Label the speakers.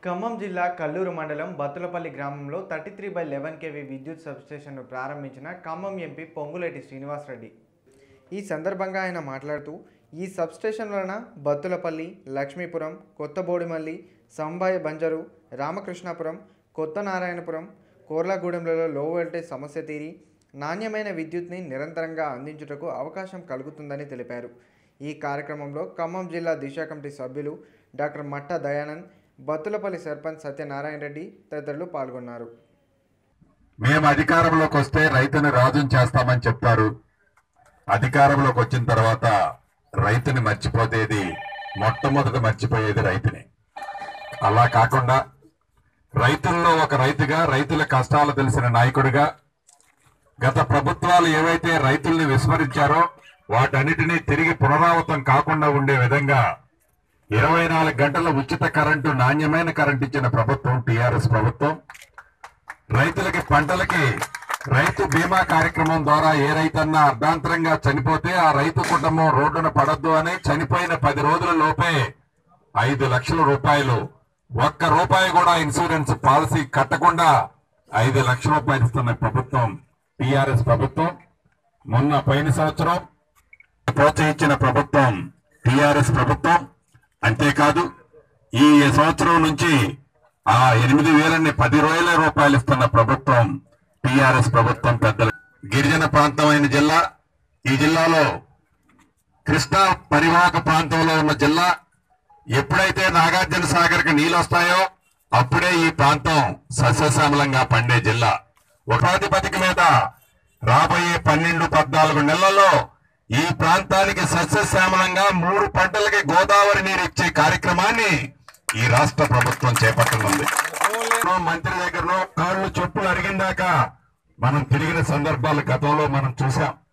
Speaker 1: ఖమ్మం జిల్లా కల్లూరు మండలం బత్తులపల్లి గ్రామంలో thirty three by eleven KV విద్యుత్ సబ్స్టేషన్ను ప్రారంభించిన ఖమ్మం ఎంపీ పొంగులేటి శ్రీనివాసరెడ్డి ఈ సందర్భంగా ఆయన మాట్లాడుతూ ఈ సబ్స్టేషన్ వలన బత్తులపల్లి లక్ష్మీపురం కొత్తబోడిమల్లి సంబాయి బంజరు రామకృష్ణాపురం కొత్త నారాయణపురం కోర్లగూడెంలలో లో వోల్టేజ్ సమస్య తీరి నాణ్యమైన విద్యుత్ని నిరంతరంగా అందించుటకు అవకాశం కలుగుతుందని తెలిపారు ఈ కార్యక్రమంలో ఖమ్మం జిల్లా దిశా కమిటీ సభ్యులు డాక్టర్ మట్ట దయానంద్ బత్తులపల్లి సర్పంచ్ సత్యనారాయణ రెడ్డి తదితరులు పాల్గొన్నారు
Speaker 2: మేము అధికారంలోకి వస్తే రైతుని రాజుని చేస్తామని చెప్తారు అధికారంలోకి వచ్చిన తర్వాత రైతుని మర్చిపోతేది మొట్టమొదట మర్చిపోయేది రైతుని అలా కాకుండా రైతుల్లో ఒక రైతుగా రైతుల కష్టాలు తెలిసిన నాయకుడిగా గత ప్రభుత్వాలు ఏవైతే రైతుల్ని విస్మరించారో వాటన్నిటినీ తిరిగి పునరావృతం కాకుండా ఉండే విధంగా ఇరవై నాలుగు గంటల ఉచిత కరెంటు నాణ్యమైన కరెంటు ఇచ్చిన ప్రభుత్వం టిఆర్ఎస్ ప్రభుత్వం రైతులకి పంటలకి రైతు బీమా కార్యక్రమం ద్వారా ఏ రైతన్నా అర్ధాంతరంగా చనిపోతే ఆ రైతు కుటుంబం రోడ్డున పడద్దు అని చనిపోయిన పది రోజుల లోపే ఐదు లక్షల రూపాయలు ఒక్క రూపాయి కూడా ఇన్సూరెన్స్ పాలసీ కట్టకుండా ఐదు లక్షల రూపాయలు ఇస్తున్న ప్రభుత్వం టిఆర్ఎస్ ప్రభుత్వం మొన్న పోయిన సంవత్సరం ప్రోత్సహించిన ప్రభుత్వం టిఆర్ఎస్ ప్రభుత్వం అంతేకాదు ఈ సంవత్సరం నుంచి ఆ ఎనిమిది వేలని పది వేల రూపాయలు ఇస్తున్న ప్రభుత్వం టిఆర్ఎస్ ప్రభుత్వం పెద్దలు గిరిజన ప్రాంతమైన జిల్లా ఈ జిల్లాలో కృష్ణా పరివాహక ప్రాంతంలో ఉన్న జిల్లా ఎప్పుడైతే నాగార్జున సాగర్ కి నీళ్ళు వస్తాయో అప్పుడే ఈ ప్రాంతం సస్యశ్యామలంగా పండే జిల్లా ఉపాధిపతిక మీద రాబోయే పన్నెండు పద్నాలుగు నెలల్లో ఈ ప్రాంతానికి సస్యశ్యామలంగా మూడు పంటలకి గోదావరి నీరు ఇచ్చే కార్యక్రమాన్ని ఈ రాష్ట్ర ప్రభుత్వం చేపట్టనుంది మంత్రి దగ్గరలో కాళ్ళు చెప్పులు అరిగిందాక మనం తిరిగిన సందర్భాలు గతంలో మనం చూసాం